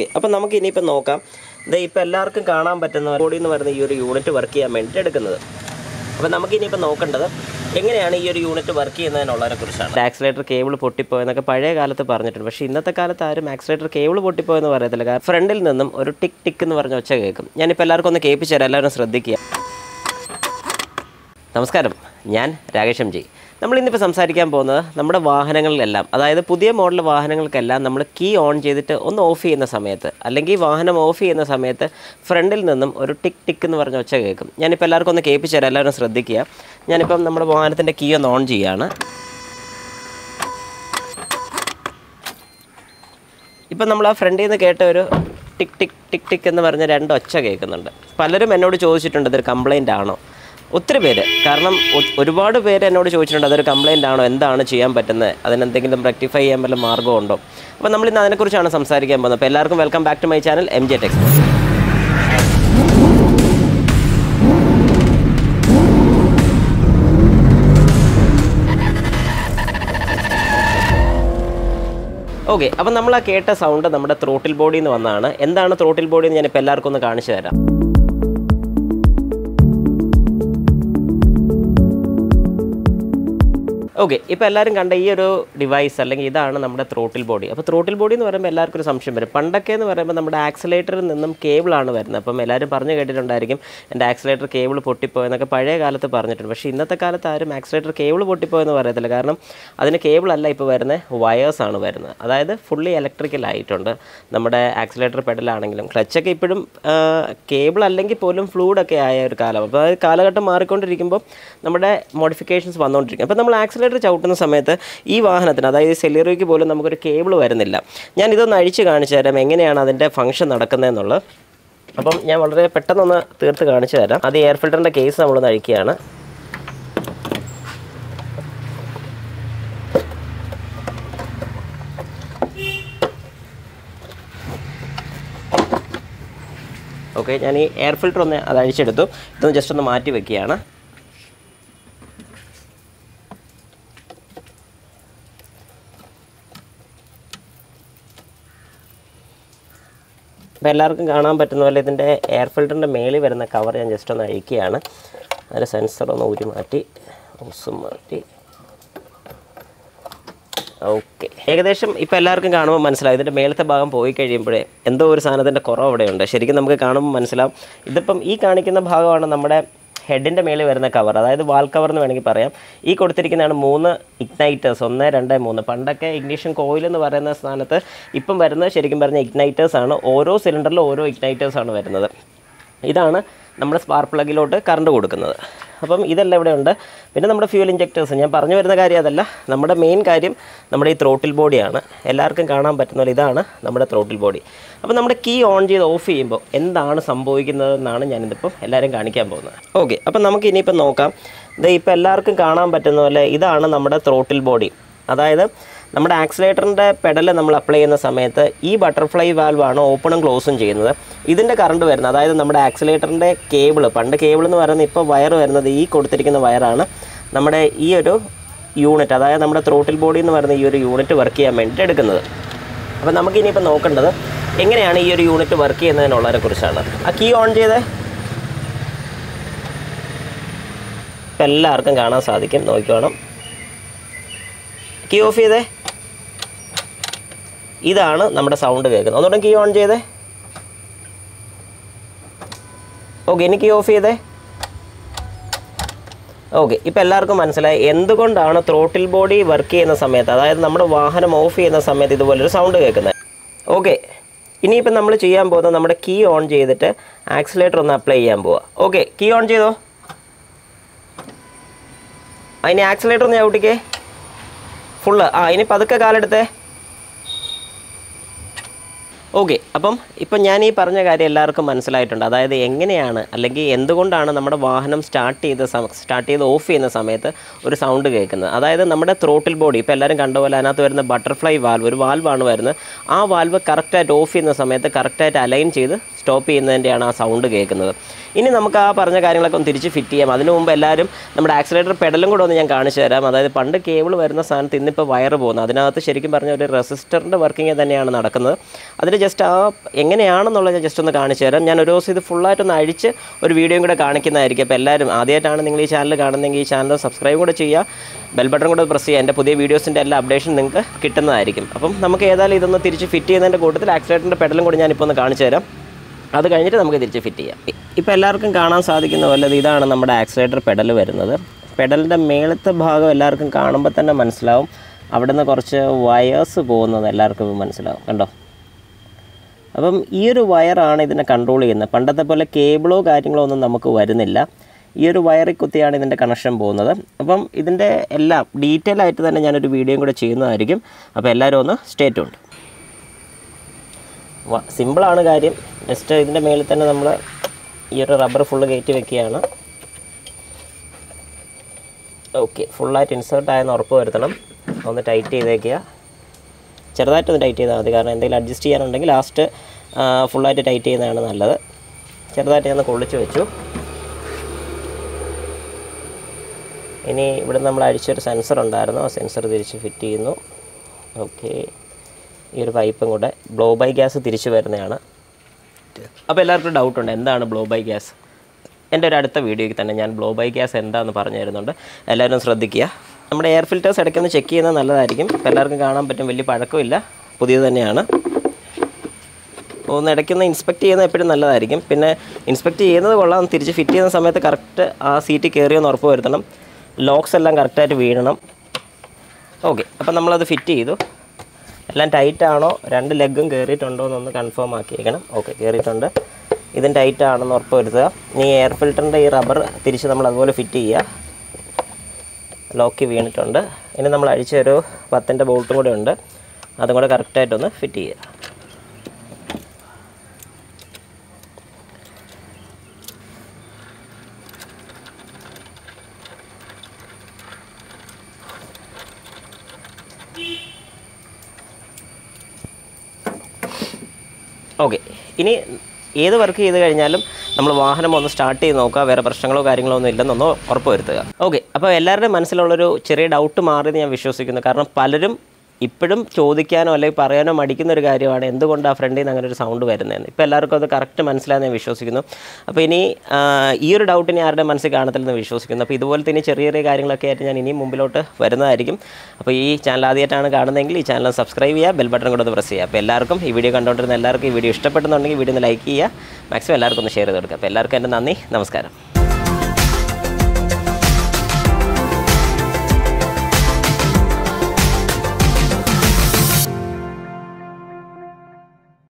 okay അപ്പം നമുക്ക് ഇനിയിപ്പോൾ നോക്കാം ഇത് ഇപ്പോൾ എല്ലാവർക്കും കാണാൻ പറ്റുന്ന ബോഡി എന്ന് പറയുന്ന ഈ ഒരു യൂണിറ്റ് വർക്ക് ചെയ്യാൻ വേണ്ടിയിട്ട് എടുക്കുന്നത് അപ്പോൾ നമുക്ക് ഇനിയിപ്പോൾ നോക്കേണ്ടത് എങ്ങനെയാണ് ഈ ഒരു യൂണിറ്റ് വർക്ക് ചെയ്യുന്നതിനുള്ളതിനെ കുറിച്ചാണ് ആക്സിലേറ്റർ കേബിൾ പൊട്ടിപ്പോയെന്നൊക്കെ പഴയ കാലത്ത് പറഞ്ഞിട്ടുണ്ട് പക്ഷേ ഇന്നത്തെ കാലത്ത് ആരും ആക്സിലേറ്റർ കേബിൾ പൊട്ടിപ്പോയെന്ന് പറയത്തില്ല കാരണം ഫ്രണ്ടിൽ നിന്നും ഒരു ടിക് ടിക്ക് എന്ന് പറഞ്ഞ ഒച്ച കേൾക്കും ഞാനിപ്പോൾ എല്ലാവർക്കും ഒന്ന് കേൾപ്പിച്ചു തരാം എല്ലാവരും ശ്രദ്ധിക്കുക നമസ്കാരം ഞാൻ രാകേഷ് എം ജി നമ്മൾ ഇന്നിപ്പോൾ സംസാരിക്കാൻ പോകുന്നത് നമ്മുടെ വാഹനങ്ങളിലെല്ലാം അതായത് പുതിയ മോഡൽ വാഹനങ്ങൾക്കെല്ലാം നമ്മൾ കീ ഓൺ ചെയ്തിട്ട് ഒന്ന് ഓഫ് ചെയ്യുന്ന സമയത്ത് അല്ലെങ്കിൽ വാഹനം ഓഫ് ചെയ്യുന്ന സമയത്ത് ഫ്രണ്ടിൽ നിന്നും ഒരു ടിക് ടിക്ക് എന്ന് പറഞ്ഞ ഒച്ച കേൾക്കും ഞാനിപ്പോൾ എല്ലാവർക്കും ഒന്ന് കേൾപ്പിച്ചു തരാം എല്ലാവരും ശ്രദ്ധിക്കുക ഞാനിപ്പം നമ്മുടെ വാഹനത്തിൻ്റെ കീ ഒന്ന് ഓൺ ചെയ്യുകയാണ് ഇപ്പം നമ്മൾ ആ ഫ്രണ്ടിൽ നിന്ന് കേട്ട ഒരു ടിക് ടിക് ടിക് ടിക് എന്ന് പറഞ്ഞ രണ്ട് ഒച്ച കേൾക്കുന്നുണ്ട് പലരും എന്നോട് ചോദിച്ചിട്ടുണ്ട് ഇതൊരു കംപ്ലൈൻ്റ് ആണോ ഒത്തിരി പേര് കാരണം ഒ- ഒരുപാട് പേര് എന്നോട് ചോദിച്ചിട്ടുണ്ട് അതൊരു കംപ്ലൈൻ്റ് ആണോ എന്താണ് ചെയ്യാൻ പറ്റുന്നത് അതിനെന്തെങ്കിലും റെക്ടിഫൈ ചെയ്യാൻ വല്ല മാർഗ്ഗമുണ്ടോ അപ്പോൾ നമ്മൾ ഇന്ന് അതിനെക്കുറിച്ചാണ് സംസാരിക്കാൻ പോകുന്നത് അപ്പോൾ എല്ലാവർക്കും welcome back to my channel M J techs okay അപ്പം നമ്മൾ ആ കേട്ട സൗണ്ട് നമ്മുടെ ത്രോട്ടിൽ ബോഡിയിൽ നിന്ന് വന്നതാണ് എന്താണ് ത്രോട്ടിൽ ബോഡി എന്ന് ഞാനിപ്പോൾ എല്ലാവർക്കും ഒന്ന് കാണിച്ചു തരാം ഓക്കെ ഇപ്പോൾ എല്ലാവരും കണ്ട ഈ ഒരു ഡിവൈസ് അല്ലെങ്കിൽ ഇതാണ് നമ്മുടെ ത്രോട്ടിൽ ബോഡി അപ്പോൾ ത്രോട്ടിൽ ബോഡി എന്ന് പറയുമ്പോൾ എല്ലാവർക്കും ഒരു സംശയം വരും പണ്ടൊക്കെ എന്ന് പറയുമ്പോൾ നമ്മുടെ ആക്സിലേറ്ററിൽ നിന്നും കേബിളാണ് വരുന്നത് അപ്പം എല്ലാവരും പറഞ്ഞു കേട്ടിട്ടുണ്ടായിരിക്കും എൻ്റെ ആക്സിലേറ്റർ കേബിൾ പൊട്ടിപ്പോയെന്നൊക്കെ പഴയ കാലത്ത് പറഞ്ഞിട്ടുണ്ട് പക്ഷേ ഇന്നത്തെ കാലത്ത് ആരും ആക്സിലേറ്റർ കേബിൾ പൊട്ടിപ്പോയെന്ന് പറയത്തില്ല കാരണം അതിന് കേബിൾ അല്ല ഇപ്പോൾ വരുന്നത് വയേഴ്സാണ് വരുന്നത് അതായത് ഫുള്ളി ഇലക്ട്രിക്കൽ ആയിട്ടുണ്ട് നമ്മുടെ ആക്സിലേറ്റർ പെഡലാണെങ്കിലും ക്ലച്ചൊക്കെ ഇപ്പോഴും കേബിൾ അല്ലെങ്കിൽ പോലും ഫ്ലൂഡൊക്കെ ആയ ഒരു കാലം അപ്പോൾ അതായത് കാലഘട്ടം മാറിക്കൊണ്ടിരിക്കുമ്പോൾ നമ്മുടെ മോഡിഫിക്കേഷൻസ് വന്നുകൊണ്ടിരിക്കും അപ്പോൾ നമ്മൾ ആക്സിലേറ്റർ ചവിട്ടുന്ന സമയത്ത് ഈ വാഹനത്തിന് അതായത് സെലിറിക്ക് പോലും നമുക്കൊരു കേബിൾ വരുന്നില്ല ഞാൻ ഇതൊന്ന് അഴിച്ച് കാണിച്ചു തരാം എങ്ങനെയാണ് അതിൻ്റെ ഫംഗ്ഷൻ നടക്കുന്നതെന്നുള്ളത് അപ്പം ഞാൻ വളരെ പെട്ടെന്നൊന്ന് തീർത്ത് കാണിച്ചു തരാം അത് എയർ ഫിൽറ്ററിൻ്റെ കേസ് നമ്മളൊന്ന് അഴിക്കുകയാണ് ഓക്കെ ഞാൻ ഈ എയർ ഫിൽറ്റർ ഒന്ന് അത് അഴിച്ചെടുത്തു ഇതൊന്ന് ജസ്റ്റ് ഒന്ന് മാറ്റി വെക്കുകയാണ് അപ്പോൾ എല്ലാവർക്കും കാണാൻ പറ്റുന്ന പോലെ ഇതിൻ്റെ എയർ ഫിൽറ്ററിൻ്റെ മേളിൽ വരുന്ന കവർ ഞാൻ ജസ്റ്റ് ഒന്ന് അഴിക്കുകയാണ് അതിൻ്റെ സെൻസർ ഒന്ന് ഊരി മാറ്റി ഓസും മാറ്റി ഓക്കെ ഏകദേശം ഇപ്പോൾ എല്ലാവർക്കും കാണുമ്പോൾ മനസ്സിലാവും ഇതിൻ്റെ മേളത്തെ ഭാഗം പോയി കഴിയുമ്പോഴേ എന്തോ ഒരു സാധനത്തിൻ്റെ കുറവ് അവിടെയുണ്ട് ശരിക്കും നമുക്ക് കാണുമ്പോൾ മനസ്സിലാവും ഇതിപ്പം ഈ കാണിക്കുന്ന ഭാഗമാണ് നമ്മുടെ ഹെഡിൻ്റെ മേളിൽ വരുന്ന കവർ അതായത് വാൾ കവർ എന്ന് വേണമെങ്കിൽ പറയാം ഈ കൊടുത്തിരിക്കുന്നതാണ് മൂന്ന് ഇഗ്നൈറ്റേഴ്സ് ഒന്ന് രണ്ട് മൂന്ന് പണ്ടൊക്കെ ഇഗ്നിഷൻ കോയിൽ എന്ന് പറയുന്ന സ്ഥാനത്ത് ഇപ്പം വരുന്നത് ശരിക്കും പറഞ്ഞാൽ ഇഗ്നൈറ്റേഴ്സ് ആണ് ഓരോ സിലിണ്ടറിലും ഓരോ ഇഗ്നൈറ്റേഴ്സ് ആണ് വരുന്നത് ഇതാണ് നമ്മുടെ സ്പാർക്ക് പ്ലഗിലോട്ട് കറണ്ട് കൊടുക്കുന്നത് അപ്പം ഇതെല്ലാം ഇവിടെ ഉണ്ട് പിന്നെ നമ്മുടെ ഫ്യൂൽ ഇഞ്ചക്ടേഴ്സ് ഞാൻ പറഞ്ഞു വരുന്ന കാര്യം അതല്ല നമ്മുടെ മെയിൻ കാര്യം നമ്മുടെ ഈ ത്രോട്ടിൽ ബോഡിയാണ് എല്ലാവർക്കും കാണാൻ പറ്റുന്ന പോലെ ഇതാണ് നമ്മുടെ ത്രോട്ടിൽ ബോഡി അപ്പോൾ നമ്മുടെ കീ ഓൺ ചെയ്ത് ഓഫ് ചെയ്യുമ്പോൾ എന്താണ് സംഭവിക്കുന്നതെന്നാണ് ഞാനിതിപ്പോൾ എല്ലാവരും കാണിക്കാൻ പോകുന്നത് ഓക്കെ അപ്പം നമുക്ക് ഇനിയിപ്പോൾ നോക്കാം ഇത് ഇപ്പോൾ എല്ലാവർക്കും കാണാൻ പറ്റുന്ന പോലെ ഇതാണ് നമ്മുടെ ത്രോട്ടിൽ ബോഡി അതായത് നമ്മുടെ ആക്സിലേറ്ററിൻ്റെ പെഡൽ നമ്മൾ അപ്ലൈ ചെയ്യുന്ന സമയത്ത് ഈ ബട്ടർഫ്ലൈ വാൽവാണ് ഓപ്പണും ക്ലോസും ചെയ്യുന്നത് ഇതിൻ്റെ കറണ്ട് വരുന്നത് അതായത് നമ്മുടെ ആക്സിലേറ്ററിൻ്റെ കേബിൾ പണ്ട് കേബിൾ എന്ന് പറയുന്നത് ഇപ്പോൾ വയർ വരുന്നത് ഈ കൊടുത്തിരിക്കുന്ന വയറാണ് നമ്മുടെ ഈ ഒരു യൂണിറ്റ് അതായത് നമ്മുടെ ത്രോട്ടിൽ ബോഡി എന്ന് പറയുന്ന ഈ ഒരു യൂണിറ്റ് വർക്ക് ചെയ്യാൻ വേണ്ടിയിട്ട് എടുക്കുന്നത് അപ്പോൾ നമുക്ക് ഇനിയിപ്പോൾ നോക്കേണ്ടത് എങ്ങനെയാണ് ഈ ഒരു യൂണിറ്റ് വർക്ക് ചെയ്യുന്നതിനുള്ളതിനെ കുറിച്ചാണ് ആ കീ ഓൺ ചെയ്തേ ഇപ്പം എല്ലാവർക്കും കാണാൻ സാധിക്കും നോക്കിക്കോണം കീ ഓഫ് ചെയ്തേ ഇതാണ് നമ്മുടെ സൗണ്ട് കേൾക്കുന്നത് ഒന്നുകൂടെ കീ ഓൺ ചെയ്തേ ഓക്കെ ഇനി കീ ഓഫ് ചെയ്തേ ഓക്കെ ഇപ്പോൾ എല്ലാവർക്കും മനസ്സിലായി എന്തുകൊണ്ടാണ് ത്രോട്ടിൽ ബോഡി വർക്ക് ചെയ്യുന്ന സമയത്ത് അതായത് നമ്മുടെ വാഹനം ഓഫ് ചെയ്യുന്ന സമയത്ത് ഇതുപോലൊരു സൗണ്ട് കേൾക്കുന്നത് ഓക്കെ ഇനിയിപ്പോൾ നമ്മൾ ചെയ്യാൻ പോകുന്നത് നമ്മുടെ കീ ഓൺ ചെയ്തിട്ട് ആക്സിലേറ്റർ ഒന്ന് അപ്ലൈ ചെയ്യാൻ പോവുക ഓക്കെ കീ ഓൺ ചെയ്തോ അതിന് ആക്സിലേറ്റർ ഒന്ന് ചവിട്ടിക്കേ ഫുള്ള് ആ ഇനി പതുക്കെ കാലെടുത്തേ ഓക്കെ അപ്പം ഇപ്പം ഞാൻ ഈ പറഞ്ഞ കാര്യം എല്ലാവർക്കും മനസ്സിലായിട്ടുണ്ട് അതായത് എങ്ങനെയാണ് അല്ലെങ്കിൽ എന്തുകൊണ്ടാണ് നമ്മുടെ വാഹനം സ്റ്റാർട്ട് ചെയ്ത സ്റ്റാർട്ട് ചെയ്ത് ഓഫ് ചെയ്യുന്ന സമയത്ത് ഒരു സൗണ്ട് കേൾക്കുന്നത് അതായത് നമ്മുടെ ത്രോട്ടിൽ ബോഡി ഇപ്പോൾ എല്ലാവരും കണ്ട പോലെ അതിനകത്ത് വരുന്ന ബട്ടർഫ്ലൈ വാൽവ് ഒരു വാൽവാണ് വരുന്നത് ആ വാൽവ് കറക്റ്റായിട്ട് ഓഫ് ചെയ്യുന്ന സമയത്ത് കറക്റ്റായിട്ട് അലൈൻ ചെയ്ത് സ്റ്റോപ്പ് ചെയ്യുന്നതിൻ്റെയാണ് ആ സൗണ്ട് കേൾക്കുന്നത് ഇനി നമുക്ക് ആ പറഞ്ഞ കാര്യങ്ങളൊക്കെ ഒന്ന് തിരിച്ച് ഫിറ്റ് ചെയ്യാം അതിനു മുമ്പ് എല്ലാവരും നമ്മുടെ ആക്സിലേറ്റർ പെഡലും കൂടെ ഒന്ന് ഞാൻ കാണിച്ചു തരാം അതായത് പണ്ട് കേബിൾ വരുന്ന സ്ഥാനത്ത് ഇന്നിപ്പോൾ വയർ പോകുന്നത് അതിനകത്ത് ശരിക്കും പറഞ്ഞ ഒരു റെസിസ്റ്ററിൻ്റെ വർക്കിംഗ് തന്നെയാണ് നടക്കുന്നത് അതിൽ ജസ്റ്റ് ആ എങ്ങനെയാണെന്നുള്ളത് ഞാൻ ജസ്റ്റ് ഒന്ന് കാണിച്ചു തരാം ഞാൻ ഒരു ദിവസം ഇത് ഫുള്ളായിട്ടൊന്ന് അഴിച്ച് ഒരു വീഡിയോയും കൂടെ കാണിക്കുന്നതായിരിക്കും അപ്പോൾ എല്ലാവരും ആദ്യമായിട്ടാണ് നിങ്ങൾ ഈ ചാനൽ കാണുന്നതെങ്കിൽ ഈ ചാനൽ സബ്സ്ക്രൈബ് കൂടെ ചെയ്യുക ബെൽ ബട്ടൺ കൂടെ പ്രസ് ചെയ്യുക എൻ്റെ പുതിയ വീഡിയോസിൻ്റെ എല്ലാ അപ്ഡേഷൻ നിങ്ങൾക്ക് കിട്ടുന്നതായിരിക്കും അപ്പം നമുക്ക് ഏതായാലും ഇതൊന്ന് തിരിച്ച് ഫിറ്റ് ചെയ്യുന്നതിൻ്റെ കൂട്ടത്തിൽ ആക്സിലേറ്ററിൻ്റെ പെഡലും കൂടി ഞാനിപ്പോൾ ഒന്ന് കാണിച്ചു തരാം അത് കഴിഞ്ഞിട്ട് നമുക്ക് തിരിച്ച് ഫിറ്റ് ചെയ്യാം ഇപ്പോൾ എല്ലാവർക്കും കാണാൻ സാധിക്കുന്ന പോലെ ഇത് ഇതാണ് നമ്മുടെ ആക്സിലേറ്റർ പെഡൽ വരുന്നത് പെഡലിൻ്റെ മേളത്തെ ഭാഗം എല്ലാവർക്കും കാണുമ്പോൾ തന്നെ മനസ്സിലാവും അവിടെ നിന്ന് കുറച്ച് വയേഴ്സ് പോകുന്നത് എല്ലാവർക്കും മനസ്സിലാവും കണ്ടോ അപ്പം ഈ ഒരു വയറാണ് ഇതിനെ കൺട്രോൾ ചെയ്യുന്നത് പണ്ടത്തെ പോലെ കേബിളോ കാര്യങ്ങളോ ഒന്നും നമുക്ക് വരുന്നില്ല ഈ ഒരു വയറിൽ കുത്തിയാണ് ഇതിൻ്റെ കണക്ഷൻ പോകുന്നത് അപ്പം ഇതിൻ്റെ എല്ലാം ഡീറ്റെയിൽ ആയിട്ട് തന്നെ ഞാനൊരു വീഡിയോയും കൂടെ ചെയ്യുന്നതായിരിക്കും അപ്പോൾ എല്ലാവരും ഒന്ന് സ്റ്റേറ്റ് ഉണ്ട് സിമ്പിളാണ് കാര്യം ജസ്റ്റ് ഇതിൻ്റെ മേളിൽ തന്നെ നമ്മൾ ഈ ഒരു റബ്ബർ ഫുള്ള് കയറ്റി വെക്കുകയാണ് ഓക്കെ ഫുള്ളായിട്ട് ഇൻസേർട്ട് ആയെന്ന് ഉറപ്പ് വരുത്തണം ഒന്ന് ടൈറ്റ് ചെയ്തേക്കുക ചെറുതായിട്ടൊന്ന് ടൈറ്റ് ചെയ്താൽ മതി കാരണം എന്തെങ്കിലും അഡ്ജസ്റ്റ് ചെയ്യാനുണ്ടെങ്കിൽ ലാസ്റ്റ് ഫുള്ളായിട്ട് ടൈറ്റ് ചെയ്യുന്നതാണ് നല്ലത് ചെറുതായിട്ട് ഞാൻ ഒന്ന് കൊള്ളിച്ച് വെച്ചു ഇനി ഇവിടെ നമ്മൾ അഴിച്ചൊരു സെൻസർ ഉണ്ടായിരുന്നു ആ സെൻസർ തിരിച്ച് ഫിറ്റ് ചെയ്യുന്നു ഓക്കെ ഈ ഒരു പൈപ്പും കൂടെ ബ്ലോ ബൈ ഗ്യാസ് തിരിച്ചു വരുന്നതാണ് അപ്പോൾ എല്ലാവർക്കും ഡൗട്ടുണ്ട് എന്താണ് ബ്ലോ ബൈ ഗ്യാസ് എൻ്റെ ഒരു അടുത്ത വീഡിയോയ്ക്ക് തന്നെ ഞാൻ ബ്ലോ ബൈ ഗ്യാസ് എന്താണെന്ന് പറഞ്ഞു തരുന്നുണ്ട് എല്ലാവരും ശ്രദ്ധിക്കുക നമ്മുടെ എയർ ഫിൽറ്റേഴ്സ് ഇടയ്ക്കൊന്ന് ചെക്ക് ചെയ്യുന്നത് നല്ലതായിരിക്കും ഇപ്പോൾ എല്ലാവർക്കും കാണാൻ പറ്റും വലിയ പഴക്കമില്ല പുതിയത് തന്നെയാണ് ഒന്ന് ഇടയ്ക്കൊന്ന് ഇൻസ്പെക്ട് ചെയ്യുന്നത് എപ്പോഴും നല്ലതായിരിക്കും പിന്നെ ഇൻസ്പെക്ട് ചെയ്യുന്നത് കൊള്ളാം തിരിച്ച് ഫിറ്റ് ചെയ്യുന്ന സമയത്ത് കറക്റ്റ് ആ സീറ്റ് കയറിയെന്ന് ഉറപ്പ് വരുത്തണം ലോക്സ് എല്ലാം കറക്റ്റായിട്ട് വീഴണം ഓക്കെ അപ്പം നമ്മളത് ഫിറ്റ് ചെയ്തു എല്ലാം ടൈറ്റ് ആണോ രണ്ട് ലെഗും കയറിയിട്ടുണ്ടോ എന്നൊന്ന് കൺഫേം ആക്കിയേക്കണം ഓക്കെ കയറിയിട്ടുണ്ട് ഇതും ടൈറ്റ് ആണെന്ന് ഉറപ്പ് വരുത്തുക ഇനി എയർ ഫിൽറ്ററിൻ്റെ ഈ റബ്ബർ തിരിച്ച് നമ്മൾ അതുപോലെ ഫിറ്റ് ചെയ്യുക ലോക്ക് വീണിട്ടുണ്ട് ഇനി നമ്മൾ അഴിച്ച ഒരു പത്തിൻ്റെ ബോൾട്ടും കൂടെ ഉണ്ട് അതും കൂടെ കറക്റ്റായിട്ടൊന്ന് ഫിറ്റ് ചെയ്യുക ഓക്കെ ഇനി ഏത് വർക്ക് ചെയ്ത് കഴിഞ്ഞാലും നമ്മൾ വാഹനം ഒന്ന് സ്റ്റാർട്ട് ചെയ്ത് നോക്കുക വേറെ പ്രശ്നങ്ങളോ കാര്യങ്ങളോ ഒന്നും ഇല്ലെന്നൊന്ന് ഉറപ്പ് വരുത്തുക ഓക്കെ അപ്പോൾ എല്ലാവരുടെയും മനസ്സിലുള്ളൊരു ചെറിയ ഡൗട്ട് മാറിയെന്ന് ഞാൻ വിശ്വസിക്കുന്നു കാരണം പലരും ഇപ്പോഴും ചോദിക്കാനോ അല്ലെങ്കിൽ പറയാനോ മടിക്കുന്ന ഒരു കാര്യമാണ് എന്തുകൊണ്ട് ആ ഫ്രണ്ടിൽ നിന്ന് അങ്ങനെ ഒരു സൗണ്ട് വരുന്നതെന്ന് ഇപ്പോൾ എല്ലാവർക്കും അത് കറക്റ്റ് മനസ്സിലായെന്ന് ഞാൻ വിശ്വസിക്കുന്നു അപ്പോൾ ഇനി ആ, ഈ ഒരു ഡൗട്ട് ഇനി ആരുടെ മനസ്സിൽ കാണത്തില്ലെന്ന് വിശ്വസിക്കുന്നു അപ്പോൾ ഇതുപോലത്തെ ഇനി ചെറിയ ചെറിയ കാര്യങ്ങളൊക്കെ ആയിട്ട് ഞാൻ ഇനിയും മുമ്പിലോട്ട് വരുന്നതായിരിക്കും അപ്പോൾ ഈ ചാനൽ ആദ്യമായിട്ടാണ് കാണുന്നതെങ്കിൽ ഈ ചാനൽ സബ്സ്ക്രൈബ് ചെയ്യുക ബെൽ ബട്ടൺ കൂടെ ഒന്ന് പ്രസ് ചെയ്യുക അപ്പോൾ എല്ലാവർക്കും ഈ വീഡിയോ കണ്ടുകൊണ്ടിരുന്ന എല്ലാവർക്കും ഈ വീഡിയോ ഇഷ്ടപ്പെടുന്നുണ്ടെങ്കിൽ വീഡിയോ ഒന്ന് ലൈക്ക് ചെയ്യുക മാക്സിമം എല്ലാവർക്കും ഒന്ന് ഷെയർ ചെയ്ത് കൊടുക്കുക അപ്പോൾ എല്ലാവർക്കും എൻ്റെ നന്ദി നമസ്കാരം